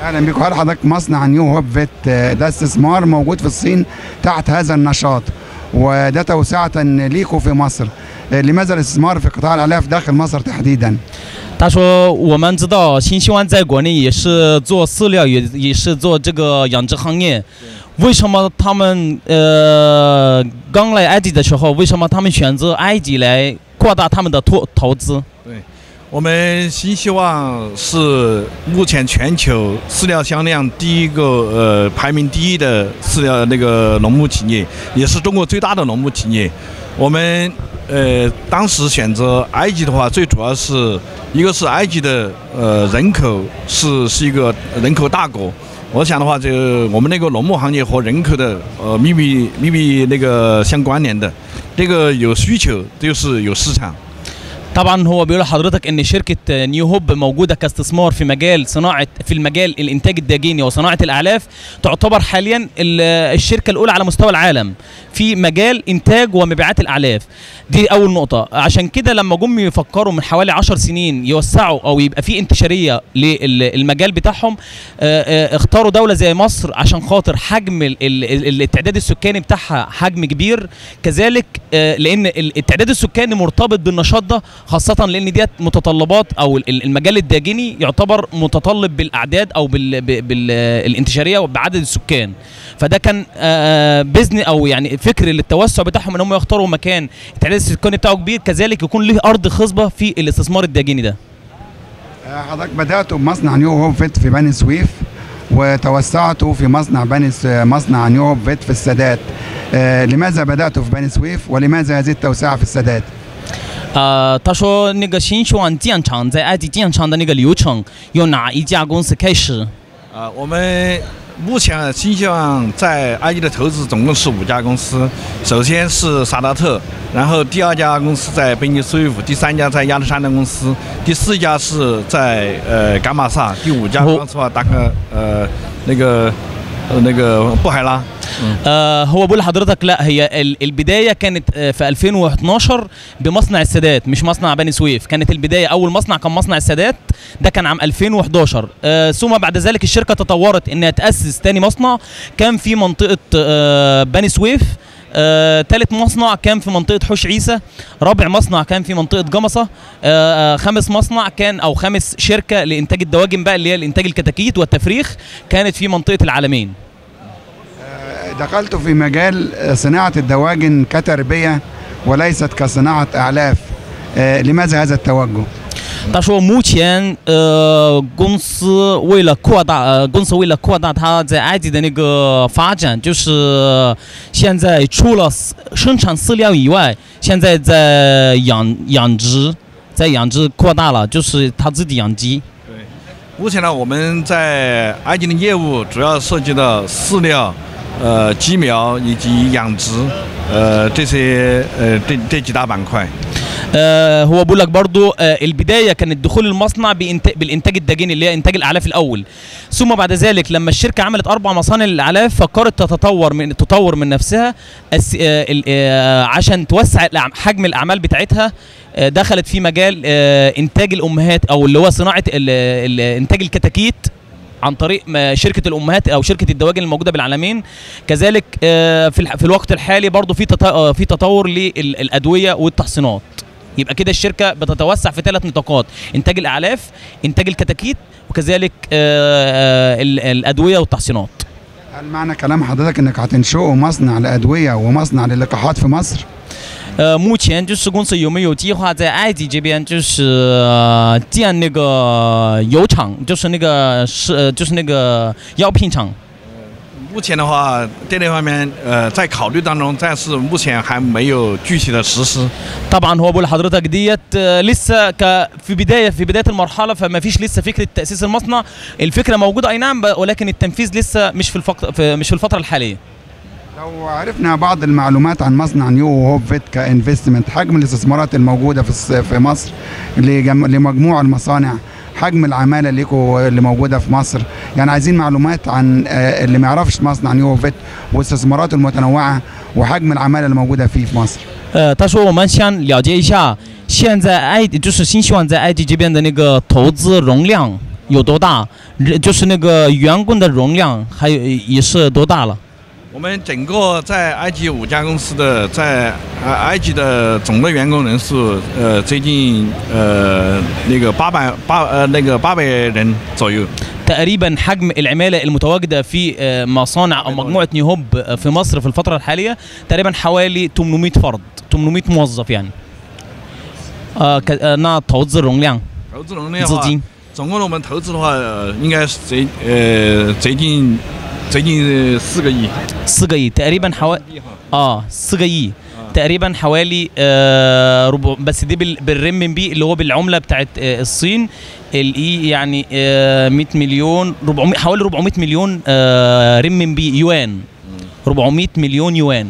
اهلا بكم هل حضرتك مصنع نيو هوب فيت آه، ده استثمار موجود في الصين تحت هذا النشاط وده توسعة ليكوا في مصر آه، لماذا الاستثمار في قطاع الاعلاف داخل مصر تحديدا؟ 他说：“我们知道新希望在国内也是做饲料，也也是做这个养殖行业。为什么他们呃刚来埃及的时候，为什么他们选择埃及来扩大他们的投投资？ 我们新希望是目前全球饲料销量第一个呃排名第一的饲料那个农牧企业，也是中国最大的农牧企业。我们呃当时选择埃及的话，最主要是一个是埃及的呃人口是是一个人口大国。我想的话，这个我们那个农牧行业和人口的呃密密密密那个相关联的，这个有需求就是有市场。 طبعا هو بيقول لحضرتك ان شركه نيو هوب موجوده كاستثمار في مجال صناعه في المجال الانتاج الداجيني وصناعه الاعلاف تعتبر حاليا ال- الشركه الاولى على مستوى العالم في مجال انتاج ومبيعات الاعلاف دي اول نقطه عشان كده لما جم يفكروا من حوالي 10 سنين يوسعوا او يبقى في انتشاريه للمجال بتاعهم آه، آه، اختاروا دوله زي مصر عشان خاطر حجم ال- ال- ال- التعداد السكاني بتاعها حجم كبير كذلك آه، لان ال- التعداد السكاني مرتبط بالنشاط ده خاصه لان ديت متطلبات او ال- ال- المجال الداجني يعتبر متطلب بالاعداد او بالانتشاريه وبعدد السكان فده كان آه، بزن او يعني فكر للتوسع بتاعهم ان هم يختاروا مكان التعداد السكاني بتاعه كبير كذلك يكون له ارض خصبه في الاستثمار الداجني ده آه، حضرتك بدأتوا بمصنع نيو هوب فيت في بني سويف وتوسعتوا في مصنع بني س- مصنع نيو هوب فيت في السادات آه، لماذا بدأتوا في بني سويف ولماذا هذه التوسعة في السادات؟ 呃，他说那个新希望建厂在埃及建厂的那个流程，由哪一家公司开始？ 啊，我们目前新希望在埃及的投资总共是五家公司，首先是萨达特，然后第二家公司在贝尼斯威夫，第三家在亚历山大公司，第四家是在呃伽马萨，第五家哦公司的话大概呃那个呃那个布海拉。 آه هو بيقول لحضرتك لا هي ال- البدايه كانت آه في 2012 بمصنع السادات مش مصنع بني سويف كانت البدايه اول مصنع كان مصنع السادات ده كان عام 2011 آه ثم بعد ذلك الشركه تطورت انها تاسس تاني مصنع كان في منطقه آه بني سويف آه، تالت مصنع كان في منطقة حوش عيسى رابع مصنع كان في منطقة جمصة آه، آه، خامس مصنع كان أو خامس شركة لإنتاج الدواجن بقى اللي هي الإنتاج الكتاكيت والتفريخ كانت في منطقة العالمين دخلت في مجال صناعة الدواجن كتربية وليست كصناعة أعلاف آه، لماذا هذا التوجه؟ 他说，目前呃，公司为了扩大呃，公司为了扩大它在埃及的那个发展，就是现在除了饲生产饲料以外，现在在养养殖，在养殖扩大了，就是他自己养鸡。 目前呢，我们在埃及的业务主要涉及到饲料、呃鸡苗以及养殖，呃这些呃这这几大板块。 آه هو بيقول لك برضو آه البدايه كانت دخول المصنع بإنت- بالانتاج الداجيني اللي هي انتاج الاعلاف الاول ثم بعد ذلك لما الشركه عملت اربع مصانع للاعلاف فكرت تتطور من تطور من نفسها الس- آه ال- آه عشان توسع الأع- حجم الاعمال بتاعتها آه دخلت في مجال آه انتاج الامهات او اللي هو صناعه ال- ال- انتاج الكتاكيت عن طريق ما شركه الامهات او شركه الدواجن الموجوده بالعالمين كذلك آه، في الح- في الوقت الحالي برضو في تط- آه، في تطور للادويه والتحصينات يبقى كده الشركه بتتوسع في ثلاث نطاقات انتاج الاعلاف انتاج الكتاكيت وكذلك آه، آه، ال- الادويه والتحصينات هل معنى كلام حضرتك انك هتنشئوا مصنع لأدوية ومصنع للقاحات في مصر؟ 呃，目前就是公司有没有计划在埃及这边就是、呃建那个油厂，就是那个是呃就是那个药品厂？ 目前的话，这类方面呃在考虑当中，但是目前还没有具体的实施。 طبعا هو بقول لحضرتك ديت آه، لسه ك في بدايه في بدايه المرحله فما فيش لسه فكره تاسيس المصنع الفكره موجوده اي نعم ب- ولكن التنفيذ لسه مش في الفق... في مش في الفتره الحاليه لو عرفنا بعض المعلومات عن مصنع نيو هوب فيت كانفستمنت حجم الاستثمارات الموجودة في الص- في مصر لجم- لمجموع المصانع حجم العمالة ليكوا اللي موجودة في مصر يعني عايزين معلومات عن آه، اللي ما يعرفش مصنع نيو هوب فيت واستثماراته المتنوعة وحجم العمالة اللي موجودة فيه في مصر 呃，他说我们想了解一下现在埃就是新希望在埃及这边的那个投资容量有多大，人就是那个员工的容量还有也是多大了。 我们整个在埃及五家公司的在呃埃及的总的员工人数，呃，接近呃那个八百八呃那个八百人左右。 تقريبا حجم العماله المتواجده في آه، مصانع او مجموعه نيوهوب آه، في مصر في الفتره الحاليه تقريبا حوالي 800 فرد 800 موظف يعني 呃，可呃，那投资容量投资容量的话， 资金总共我们投资的话，呃，应该是接呃接近接近四个亿。 四个亿 تقريبا حوالي اه 四个亿 تقريبا حوالي آه ربع بس دي بال- بالرمبي اللي هو بالعمله بتاعت آه الصين الاي يعني آه 100 مليون 400 حوالي 400 مليون آه رمبي يوان 400 مليون يوان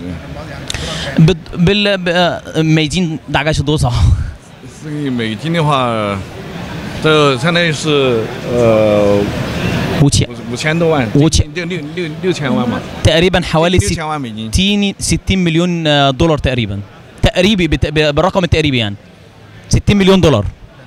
بال بال ب- آه،美金大概是多少？ 四个亿美金的话，这相当于是呃五千五五千多万， 五千六六六六千万嘛， تقريبا حوالي 六千万美金。 60 60 مليون آه، دولار تقريبا تقريبي بت- ب- بالرقم التقريبي يعني 60 مليون دولار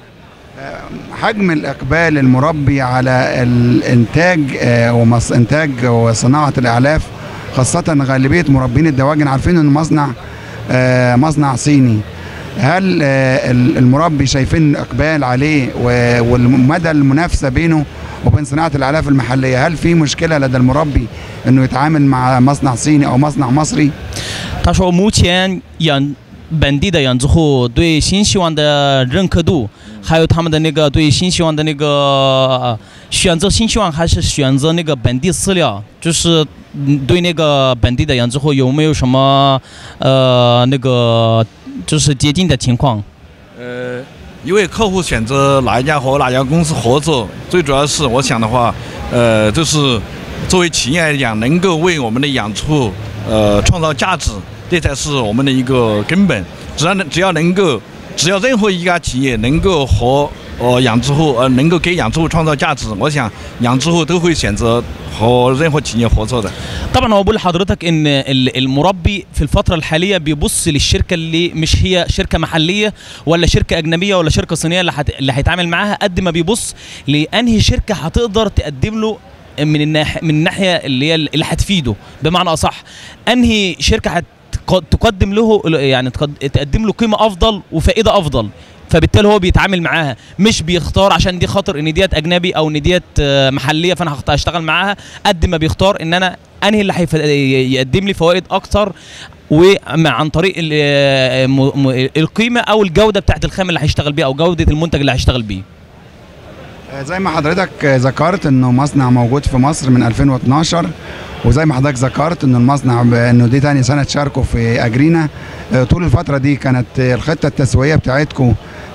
حجم الاقبال المربي على الانتاج آه، ومص انتاج وصناعه الاعلاف خاصه غالبيه مربين الدواجن عارفين ان مصنع آه، مصنع صيني هل آه، ال- المربي شايفين اقبال عليه و- ومدى المنافسه بينه وبين صناعه الاعلاف المحليه هل في مشكله لدى المربي انه يتعامل مع مصنع صيني او مصنع مصري 他说，目前养本地的养殖户对新希望的认可度，还有他们的那个对新希望的那个、呃选择新希望还是选择那个本地饲料，就是嗯对那个本地的养殖户有没有什么呃那个就是接近的情况？ 呃，因为客户选择哪一家和哪家公司合作，最主要是我想的话，呃，就是作为企业来讲，能够为我们的养殖户呃创造价值，这才是我们的一个根本。只要能只要能够，只要任何一家企业能够和呃养殖户呃能够给养殖户创造价值，我想养殖户都会选择和任何企业合作的。 طبعا هو بقول لحضرتك ان ال- المربي في الفتره الحاليه بيبص للشركه اللي مش هي شركه محليه ولا شركه اجنبيه ولا شركه صينيه اللي, هت... اللي هيتعامل معاها قد ما بيبص لانهي شركه هتقدر تقدم له من الناح... من الناحيه اللي هي اللي هتفيده بمعنى اصح انهي شركه هت... تقدم له يعني تقد- تقدم له قيمه افضل وفائده افضل فبالتالي هو بيتعامل معاها مش بيختار عشان دي خاطر ان ديت اجنبي او ان ديت آه، محليه فانا هخت- هشتغل معاها قد ما بيختار ان انا انهي اللي هيف- يقدم لي فوائد اكتر وعن طريق ال- آه، م- م- القيمه او الجوده بتاعت الخام اللي هيشتغل بيه او جوده المنتج اللي هيشتغل بيه آه، زي ما حضرتك آه، ذكرت انه مصنع موجود في مصر من 2012 وزي ما حضرتك ذكرت انه المصنع ب- انه دي تاني سنه تشاركوا في اجرينا آه، طول الفتره دي كانت آه، الخطه التسويقيه بتاعتكم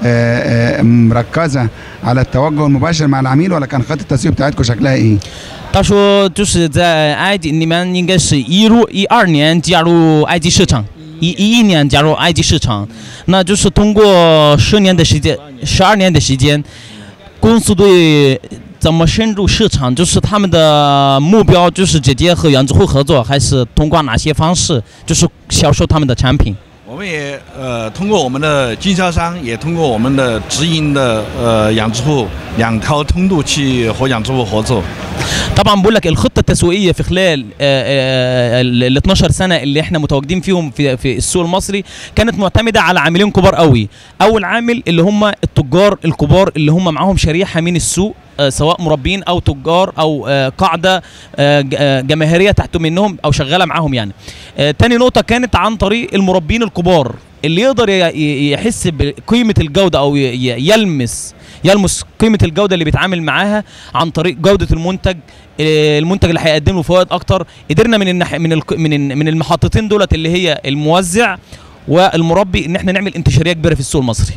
مركزه على التوجه المباشر مع العميل ولا كان خطه التسويق بتاعتكم شكلها ايه؟ 他说，就是在埃及，你们应该是一入一二年加入埃及市场，一一一年加入埃及市场，那就是通过十年的时间，十二年的时间，公司对怎么深入市场，就是他们的目标就是直接和养殖户合作，还是通过哪些方式，就是销售他们的产品？ 我们也呃通过我们的经销商，也通过我们的直营的呃养殖户两条通路去和养殖户合作。 طبعا بقول لك الخطه التسويقيه في خلال ال 12 سنه اللي احنا متواجدين فيهم في في السوق المصري كانت معتمده على عاملين كبار قوي اول عامل اللي هم التجار الكبار اللي هم معاهم شريحه من السوق آه، سواء مربين او تجار او آه، قاعده آه، ج- آه، جماهيريه تحت منهم او شغاله معاهم يعني آه، تاني نقطه كانت عن طريق المربين الكبار اللي يقدر ي- ي- يحس بقيمه الجوده او ي- ي- يلمس يلمس قيمه الجوده اللي بيتعامل معاها عن طريق جوده المنتج آه، المنتج اللي هيقدم له فوائد اكتر قدرنا من النح... من الك... من ال- من المحطتين دولت اللي هي الموزع والمربي ان احنا نعمل انتشاريه كبيره في السوق المصري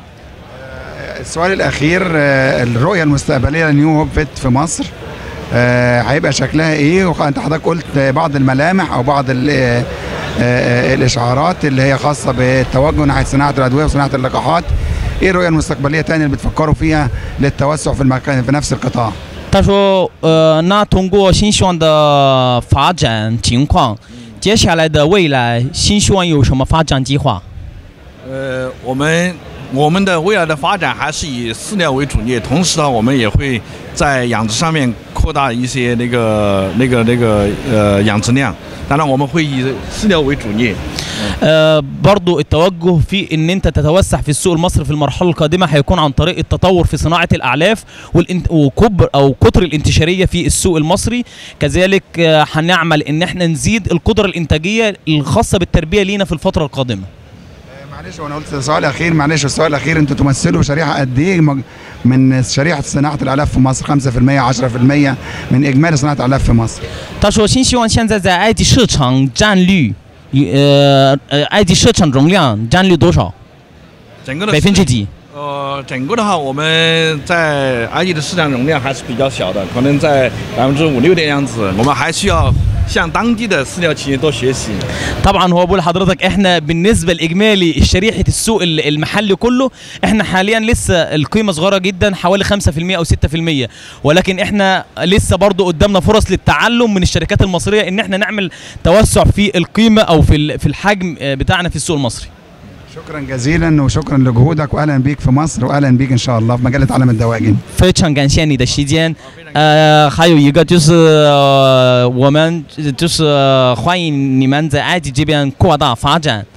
السؤال الاخير آه، الرؤيه المستقبليه لنيو هوب فيت في مصر آه، هيبقى شكلها ايه وانت حضرتك قلت آه، بعض الملامح او بعض ال- آه، آه، الاشعارات اللي هي خاصه بالتوجه ناحيه صناعه الادويه وصناعه اللقاحات ايه الرؤيه المستقبليه تاني اللي بتفكروا فيها للتوسع في المكان في نفس القطاع 他说，呃，那通过新希望的发展情况，接下来的未来，新希望有什么发展计划？ 呃，我们我们的未来的发展还是以饲料为主业，同时呢，我们也会在养殖上面扩大一些那个那个那个呃养殖量。当然，我们会以饲料为主业。 آه برضو التوجه في ان انت تتوسع في السوق المصري في المرحله القادمه هيكون عن طريق التطور في صناعه الاعلاف والانت وكبر او كتر الانتشاريه في السوق المصري كذلك آه، هنعمل ان احنا نزيد القدره الانتاجيه الخاصه بالتربيه لينا في الفتره القادمه معلش وانا قلت سؤال اخير معلش السؤال الاخير انتوا تمثلوا شريحه قد ايه مج- من شريحه صناعه الاعلاف في مصر 5% 10% من اجمالي صناعه الاعلاف في مصر 他说新希望现在在埃及市场占率，呃呃，埃及市场容量占率多少？ 整个的百分之几？ 呃，整个的话，我们在埃及的市场容量还是比较小的，可能在百分之五六的样子。我们还需要向当地的饲料企业多学习。 طبعا هو بقول لحضرتك احنا بالنسبه لاجمالي شريحه السوق ال- المحلي كله احنا حاليا لسه القيمه صغيره جدا حوالي 5% او 6% ولكن احنا لسه برضو قدامنا فرص للتعلم من الشركات المصريه ان احنا نعمل توسع في القيمه او في ال- في الحجم آه، بتاعنا في السوق المصري شكرا جزيلا وشكرا لجهودك واهلا بيك في مصر واهلا بيك ان شاء الله في مجله عالم الدواجن 非常感谢你的时间。呃，还有一个就是、呃、我们就是、呃欢迎你们在埃及这边扩大发展。